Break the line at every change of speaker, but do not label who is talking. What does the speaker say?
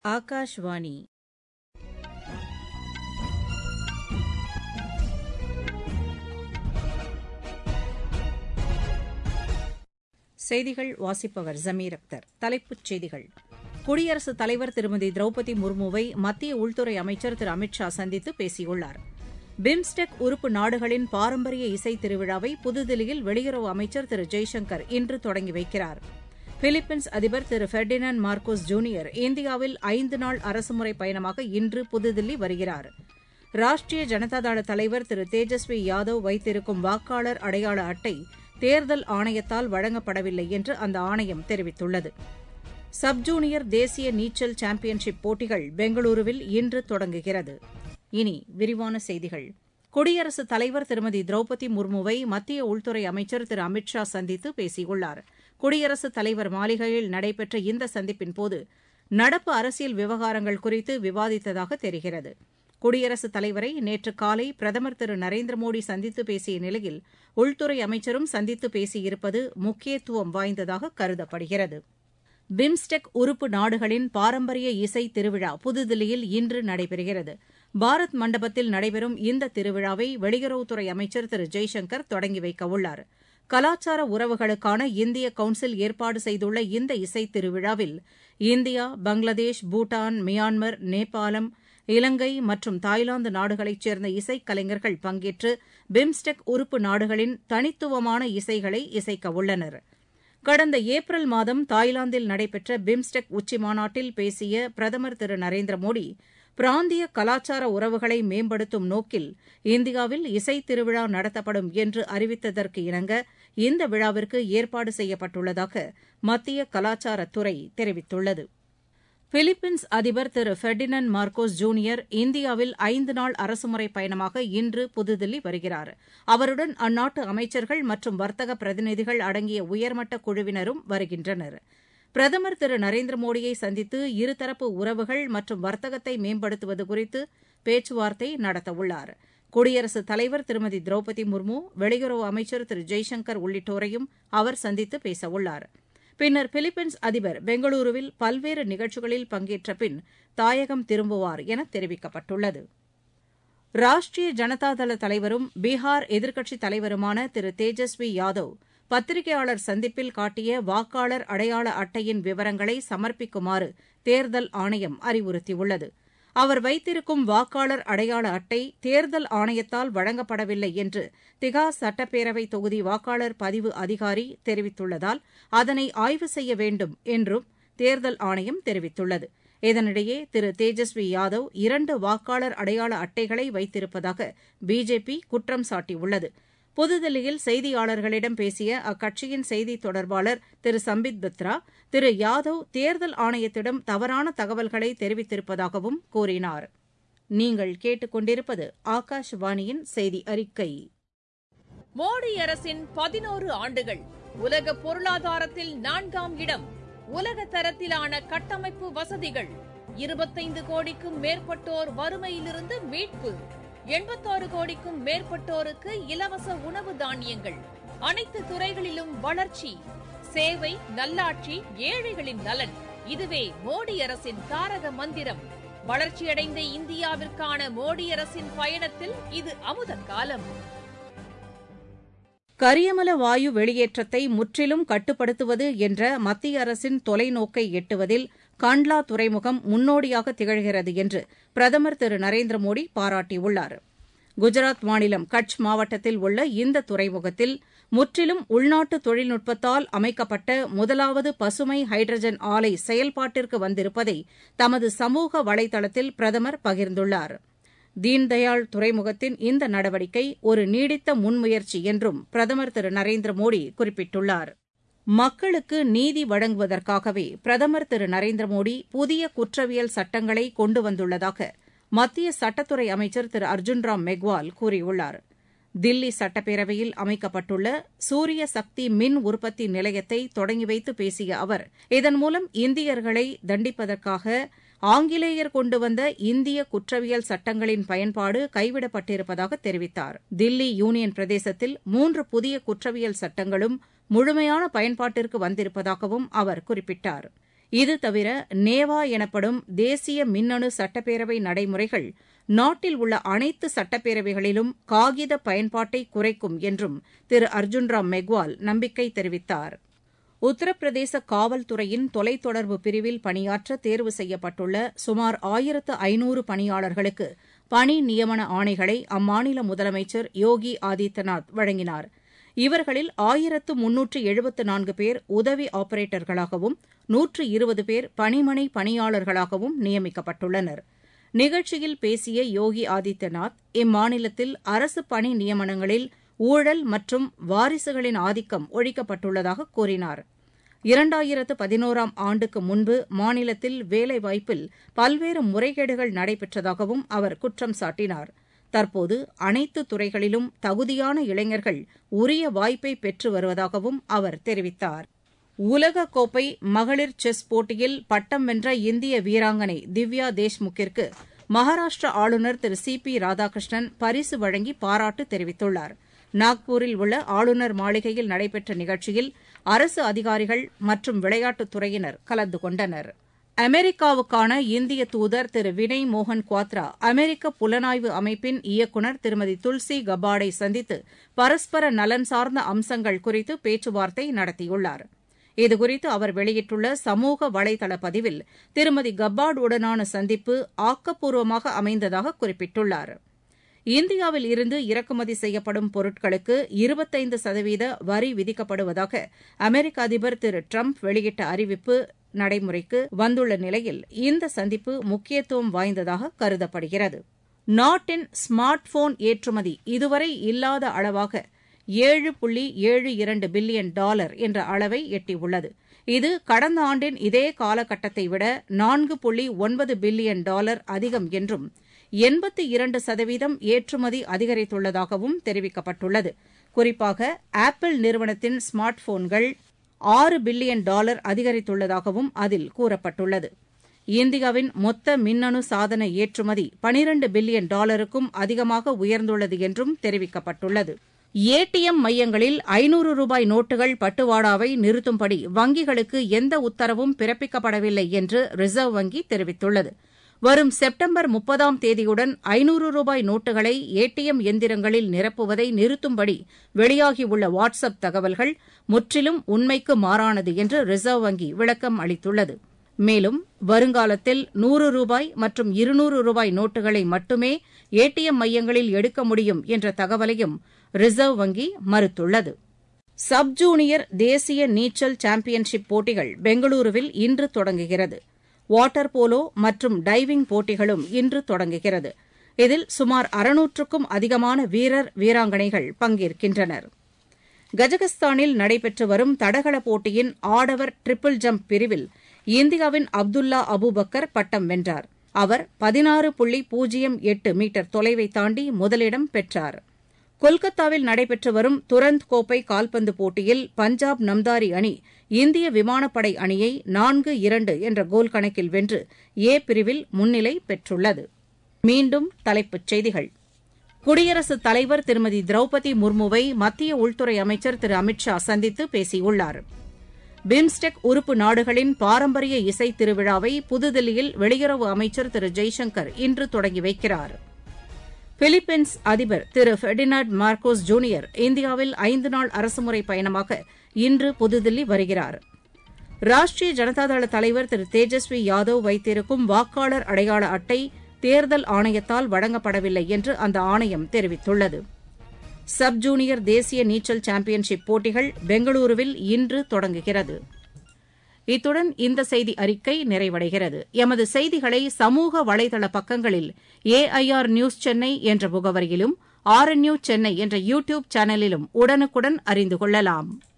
ஆகாஷ்வாணி செய்திகள் வாசிப்பவர் ஜமீர் அக்தர் தலைப்புச் செய்திகள் குடியரசுத் தலைவர் திருமதி திரௌபதி முர்முவை மத்திய உள்துறை அமைச்சர் திரு அமித் ஷா சந்தித்து பேசியுள்ளார் பிம்ஸ்டெக் உறுப்பு நாடுகளின் பாரம்பரிய இசை திருவிழாவை புதுதில்லியில் வெளியுறவு அமைச்சர் திரு ஜெய்சங்கர் இன்று தொடங்கி வைக்கிறார் பிலிப்பைன்ஸ் அதிபர் திரு ஃபெர்டினாண்ட் மார்கோஸ் ஜூனியர் இந்தியாவில் ஐந்து நாள் அரசுமுறை பயணமாக இன்று புதுதில்லி வருகிறார் ராஷ்டிரிய ஜனதாதள தலைவர் திரு தேஜஸ்வி யாதவ் வைத்திருக்கும் வாக்காளர் அடையாள அட்டை தேர்தல் ஆணையத்தால் வழங்கப்படவில்லை என்று அந்த ஆணையம் தெரிவித்துள்ளது சப் ஜூனியர் தேசிய நீச்சல் சாம்பியன்ஷிப் போட்டிகள் பெங்களூருவில் இன்று தொடங்குகிறது இனி விரிவான செய்திகள் குடியரசுத் தலைவர் திருமதி திரௌபதி முர்முவை மத்திய உள்துறை அமைச்சர் திரு அமித் ஷா சந்தித்து பேசியுள்ளார் குடியரசுத் தலைவர் மாளிகையில் நடைபெற்ற இந்த சந்திப்பின்போது நடப்பு அரசியல் விவகாரங்கள் குறித்து விவாதித்ததாக தெரிகிறது குடியரசுத் தலைவரை நேற்று காலை பிரதமர் திரு நரேந்திர மோடி சந்தித்து பேசிய நிலையில் உள்துறை அமைச்சரும் சந்தித்து பேசியிருப்பது முக்கியத்துவம் வாய்ந்ததாக கருதப்படுகிறது பிம்ஸ்டெக் உறுப்பு நாடுகளின் பாரம்பரிய இசை திருவிழா புதுதில்லியில் இன்று நடைபெறுகிறது பாரத் மண்டபத்தில் நடைபெறும் இந்த திருவிழாவை வெளியுறவுத்துறை அமைச்சர் திரு ஜெய்சங்கர் தொடங்கி வைக்கவுள்ளார் கலாச்சார உறவுகளுக்கான இந்திய கவுன்சில் ஏற்பாடு செய்துள்ள இந்த இசை திருவிழாவில் இந்தியா பங்களாதேஷ் பூட்டான் மியான்மர் நேபாளம் இலங்கை மற்றும் தாய்லாந்து நாடுகளைச் சேர்ந்த இசைக்கலைஞர்கள் பங்கேற்று பிம்ஸ்டெக் உறுப்பு நாடுகளின் தனித்துவமான இசைகளை இசைக்க உள்ளனர் கடந்த ஏப்ரல் மாதம் தாய்லாந்தில் நடைபெற்ற பிம்ஸ்டெக் உச்சிமாநாட்டில் பேசிய பிரதமர் திரு நரேந்திர மோடி பிராந்திய கலாச்சார உறவுகளை மேம்படுத்தும் நோக்கில் இந்தியாவில் இசை திருவிழா நடத்தப்படும் என்று அறிவித்ததற்கு இணங்க இந்த விழாவிற்கு ஏற்பாடு செய்யப்பட்டுள்ளதாக மத்திய கலாச்சாரத்துறை தெரிவித்துள்ளது பிலிப்பைன்ஸ் அதிபர் திரு ஃபெர்டினண்ட் மார்கோஸ் ஜூனியர் இந்தியாவில் ஐந்து நாள் அரசுமுறை பயணமாக இன்று புதுதில்லி வருகிறார் அவருடன் அந்நாட்டு அமைச்சர்கள் மற்றும் வர்த்தக பிரதிநிதிகள் அடங்கிய உயர்மட்ட குழுவினரும் வருகின்றனர் பிரதமர் திரு நரேந்திர மோடியை சந்தித்து இருதரப்பு உறவுகள் மற்றும் வர்த்தகத்தை மேம்படுத்துவது குறித்து பேச்சுவார்த்தை நடத்தவுள்ளார் குடியரசுத் தலைவர் திருமதி திரௌபதி முர்மு வெளியுறவு அமைச்சர் திரு ஜெய்சங்கர் உள்ளிட்டோரையும் அவர் சந்தித்து பேசவுள்ளார் பின்னர் பிலிப்பைன்ஸ் அதிபர் பெங்களூருவில் பல்வேறு நிகழ்ச்சிகளில் பங்கேற்ற பின் தாயகம் திரும்புவார் என தெரிவிக்கப்பட்டுள்ளது ராஷ்டிரிய ஜனதாதள தலைவரும் பீகார் எதிர்க்கட்சித் தலைவருமான திரு தேஜஸ்வி யாதவ் பத்திரிகையாளர் சந்திப்பில் காட்டிய வாக்காளர் அடையாள அட்டையின் விவரங்களை சமர்ப்பிக்குமாறு தேர்தல் ஆணையம் அறிவுறுத்தியுள்ளது அவர் வைத்திருக்கும் வாக்காளர் அடையாள அட்டை தேர்தல் ஆணையத்தால் வழங்கப்படவில்லை என்று திகா சட்டப்பேரவை தொகுதி வாக்காளர் பதிவு அதிகாரி தெரிவித்துள்ளதால் அதனை ஆய்வு செய்ய வேண்டும் என்றும் தேர்தல் ஆணையம் தெரிவித்துள்ளது இதனிடையே திரு தேஜஸ்வி யாதவ் இரண்டு வாக்காளர் அடையாள அட்டைகளை வைத்திருப்பதாக பிஜேபி குற்றம் சாட்டியுள்ளது புதுதில்லியில் செய்தியாளர்களிடம் பேசிய அக்கட்சியின் செய்தித் தொடர்பாளர் திரு சம்பித் பத்ரா திரு யாதவ் தேர்தல் ஆணையத்திடம் தவறான தகவல்களை தெரிவித்திருப்பதாகவும் கூறினார் நீங்கள் கேட்டுக்கொண்டிருப்பது ஆகாஷவாணியின் செய்தி அறிக்கை
மோடி அரசின் பதினோரு ஆண்டுகள் உலக பொருளாதாரத்தில் நான்காம் இடம் உலக தரத்திலான கட்டமைப்பு வசதிகள் இருபத்தைந்து கோடிக்கும் மேற்பட்டோர் வறுமையிலிருந்து மீட்பு எண்பத்தாறு கோடிக்கும் மேற்பட்டோருக்கு இலவச உணவு தானியங்கள் அனைத்து துறைகளிலும் வளர்ச்சி சேவை நல்லாட்சி ஏழைகளின் நலன் இதுவே மோடி அரசின் தாரக மந்திரம் வளர்ச்சியடைந்த இந்தியாவிற்கான மோடி அரசின் பயணத்தில் இது அமுத காலம்
கரியமல வாயு வெளியேற்றத்தை முற்றிலும் கட்டுப்படுத்துவது என்ற மத்திய அரசின் தொலைநோக்கை எட்டுவதில் காண்ட்லா துறைமுகம் முன்னோடியாக திகழ்கிறது என்று பிரதமர் திரு நரேந்திர மோடி பாராட்டியுள்ளார் குஜராத் மாநிலம் கட்ச் மாவட்டத்தில் உள்ள இந்த துறைமுகத்தில் முற்றிலும் உள்நாட்டு தொழில்நுட்பத்தால் அமைக்கப்பட்ட முதலாவது பசுமை ஹைட்ரஜன் ஆலை செயல்பாட்டிற்கு வந்திருப்பதை தமது சமூக வலைதளத்தில் பிரதமர் பகிர்ந்துள்ளார் தீன்தயாள் துறைமுகத்தின் இந்த நடவடிக்கை ஒரு நீடித்த முன்முயற்சி என்றும் பிரதமர் திரு நரேந்திர மோடி குறிப்பிட்டுள்ளார் மக்களுக்கு நீதி வழங்குவதற்காகவே பிரதமர் திரு நரேந்திர மோடி புதிய குற்றவியல் சட்டங்களை கொண்டு வந்துள்ளதாக மத்திய சட்டத்துறை அமைச்சர் திரு அர்ஜுன் ராம் மெக்வால் கூறியுள்ளார் தில்லி சட்டப்பேரவையில் அமைக்கப்பட்டுள்ள சூரிய சக்தி மின் உற்பத்தி நிலையத்தை தொடங்கி வைத்து பேசிய அவர் இதன் மூலம் இந்தியர்களை தண்டிப்பதற்காக ஆங்கிலேயர் கொண்டு வந்த இந்திய குற்றவியல் சட்டங்களின் பயன்பாடு கைவிடப்பட்டிருப்பதாக தெரிவித்தார் தில்லி யூனியன் பிரதேசத்தில் மூன்று புதிய குற்றவியல் சட்டங்களும் முழுமையான பயன்பாட்டிற்கு வந்திருப்பதாகவும் அவர் குறிப்பிட்டார் இது தவிர நேவா எனப்படும் தேசிய மின்னணு சட்டப்பேரவை நடைமுறைகள் நாட்டில் உள்ள அனைத்து சட்டப்பேரவைகளிலும் காகித பயன்பாட்டை குறைக்கும் என்றும் திரு அர்ஜுன்ராம் மெக்வால் நம்பிக்கை தெரிவித்தார் உத்தரப்பிரதேச காவல்துறையின் தொலைத்தொடர்பு பிரிவில் பணியாற்ற தேர்வு செய்யப்பட்டுள்ள சுமார் ஆயிரத்து ஐநூறு பணியாளர்களுக்கு பணி நியமன ஆணைகளை அம்மாநில முதலமைச்சர் யோகி ஆதித்யநாத் வழங்கினார் இவர்களில் ஆயிரத்து முன்னூற்று எழுபத்து நான்கு பேர் உதவி ஆபரேட்டர்களாகவும் நூற்று இருபது பேர் பணிமனை பணியாளர்களாகவும் நியமிக்கப்பட்டுள்ளனர் நிகழ்ச்சியில் பேசிய யோகி ஆதித்யநாத் இம்மாநிலத்தில் அரசு பணி நியமனங்களில் ஊழல் மற்றும் வாரிசுகளின் ஆதிக்கம் ஒழிக்கப்பட்டுள்ளதாக கூறினார் இரண்டாயிரத்து பதினோராம் ஆண்டுக்கு முன்பு மாநிலத்தில் வேலைவாய்ப்பில் பல்வேறு முறைகேடுகள் நடைபெற்றதாகவும் அவர் குற்றம் சாட்டினார் தற்போது அனைத்து துறைகளிலும் தகுதியான இளைஞர்கள் உரிய வாய்ப்பை பெற்று வருவதாகவும் அவர் தெரிவித்தார் உலகக்கோப்பை மகளிர் செஸ் போட்டியில் பட்டம் வென்ற இந்திய வீராங்கனை திவ்யா தேஷ்முக்கிற்கு மகாராஷ்டிரா ஆளுநர் திரு சி பி ராதாகிருஷ்ணன் பரிசு வழங்கி பாராட்டு தெரிவித்துள்ளார் நாக்பூரில் உள்ள ஆளுநர் மாளிகையில் நடைபெற்ற நிகழ்ச்சியில் அரசு அதிகாரிகள் மற்றும் விளையாட்டுத் துறையினர் கலந்து கொண்டனர் அமெரிக்காவுக்கான இந்திய தூதர் திரு வினய் மோகன் குவாத்ரா அமெரிக்க புலனாய்வு அமைப்பின் இயக்குநர் திருமதி துல்சி கபாடை சந்தித்து பரஸ்பர நலன் சார்ந்த அம்சங்கள் குறித்து பேச்சுவார்த்தை நடத்தியுள்ளார் இதுகுறித்து அவர் வெளியிட்டுள்ள சமூக வலைதள பதிவில் திருமதி கப்பார்டுடனான சந்திப்பு ஆக்கப்பூர்வமாக அமைந்ததாக குறிப்பிட்டுள்ளார் இந்தியாவில் இருந்து இறக்குமதி செய்யப்படும் பொருட்களுக்கு இருபத்தைந்து சதவீத வரி விதிக்கப்படுவதாக அமெரிக்க அதிபர் திரு டிரம்ப் வெளியிட்ட அறிவிப்பு நடைமுறைக்கு வந்துள்ள நிலையில் இந்த சந்திப்பு முக்கியத்துவம் வாய்ந்ததாக கருதப்படுகிறது நாட்டின் ஸ்மார்ட் போன் ஏற்றுமதி இதுவரை இல்லாத அளவாக ஏழு புள்ளி ஏழு இரண்டு பில்லியன் டாலர் என்ற அளவை எட்டியுள்ளது இது கடந்த ஆண்டின் இதே காலகட்டத்தை விட நான்கு புள்ளி ஒன்பது பில்லியன் டாலர் அதிகம் என்றும் எண்பத்தி இரண்டு சதவீதம் ஏற்றுமதி அதிகரித்துள்ளதாகவும் தெரிவிக்கப்பட்டுள்ளது குறிப்பாக ஆப்பிள் நிறுவனத்தின் ஸ்மார்ட் போன்கள் ஆறு பில்லியன் டாலர் அதிகரித்துள்ளதாகவும் அதில் கூறப்பட்டுள்ளது இந்தியாவின் மொத்த மின்னணு சாதன ஏற்றுமதி பனிரண்டு பில்லியன் டாலருக்கும் அதிகமாக உயர்ந்துள்ளது என்றும் தெரிவிக்கப்பட்டுள்ளது ஏடிஎம் மையங்களில் ஐநூறு ரூபாய் நோட்டுகள் பட்டுவாடாவை நிறுத்தும்படி வங்கிகளுக்கு எந்த உத்தரவும் பிறப்பிக்கப்படவில்லை என்று ரிசர்வ் வங்கி தெரிவித்துள்ளது வரும் செப்டம்பர் முப்பதாம் தேதியுடன் ஐநூறு ரூபாய் நோட்டுகளை ஏடிஎம் எந்திரங்களில் நிரப்புவதை நிறுத்தும்படி வெளியாகியுள்ள வாட்ஸ் அப் தகவல்கள் முற்றிலும் உண்மைக்கு மாறானது என்று ரிசர்வ் வங்கி விளக்கம் அளித்துள்ளது மேலும் வருங்காலத்தில் நூறு ரூபாய் மற்றும் இருநூறு ரூபாய் நோட்டுகளை மட்டுமே ஏடிஎம் மையங்களில் எடுக்க முடியும் என்ற தகவலையும் ரிசர்வ் வங்கி மறுத்துள்ளது சப் ஜூனியர் தேசிய நீச்சல் சாம்பியன்ஷிப் போட்டிகள் பெங்களூருவில் இன்று தொடங்குகிறது வாட்டர் போலோ மற்றும் டைவிங் போட்டிகளும் இன்று தொடங்குகிறது இதில் சுமார் அறுநூற்றுக்கும் அதிகமான வீரர் வீராங்கனைகள் பங்கேற்கின்றனர் கஜகஸ்தானில் நடைபெற்று வரும் தடகள போட்டியின் ஆடவர் ட்ரிபிள் ஜம்ப் பிரிவில் இந்தியாவின் அப்துல்லா அபுபக்கர் பட்டம் வென்றார் அவர் பதினாறு புள்ளி பூஜ்ஜியம் எட்டு மீட்டர் தொலைவை தாண்டி முதலிடம் பெற்றார் கொல்கத்தாவில் நடைபெற்று வரும் துரந்த் கோப்பை கால்பந்து போட்டியில் பஞ்சாப் நம்தாரி அணி இந்திய விமானப்படை அணியை நான்கு இரண்டு என்ற கோல் கணக்கில் வென்று ஏ பிரிவில் முன்னிலை பெற்றுள்ளது மீண்டும் தலைப்புச் செய்திகள் குடியரசுத் தலைவர் திருமதி திரௌபதி முர்முவை மத்திய உள்துறை அமைச்சர் திரு அமித் ஷா சந்தித்து பேசியுள்ளார் பிம்ஸ்டெக் உறுப்பு நாடுகளின் பாரம்பரிய இசை திருவிழாவை புதுதில்லியில் வெளியுறவு அமைச்சர் திரு ஜெய்சங்கர் இன்று தொடங்கி வைக்கிறார் பிலிப்பைன்ஸ் அதிபர் திரு ஃபெர்டினாண்ட் மார்கோஸ் ஜூனியர் இந்தியாவில் ஐந்து நாள் அரசுமுறை பயணமாக இன்று புதுதில்லி வருகிறார் ராஷ்டிரிய ஜனதாதள தலைவர் திரு தேஜஸ்வி யாதவ் வைத்திருக்கும் வாக்காளர் அடையாள அட்டை தேர்தல் ஆணையத்தால் வழங்கப்படவில்லை என்று அந்த ஆணையம் தெரிவித்துள்ளது சப் ஜூனியர் தேசிய நீச்சல் சாம்பியன்ஷிப் போட்டிகள் பெங்களூருவில் இன்று தொடங்குகிறது இத்துடன் இந்த செய்தி அறிக்கை நிறைவடைகிறது எமது செய்திகளை சமூக வலைதள பக்கங்களில் ஏஐஆர் நியூஸ் சென்னை என்ற முகவரியிலும் ஆர்என்யூ சென்னை என்ற யூ டியூப் சேனலிலும் உடனுக்குடன் அறிந்து கொள்ளலாம்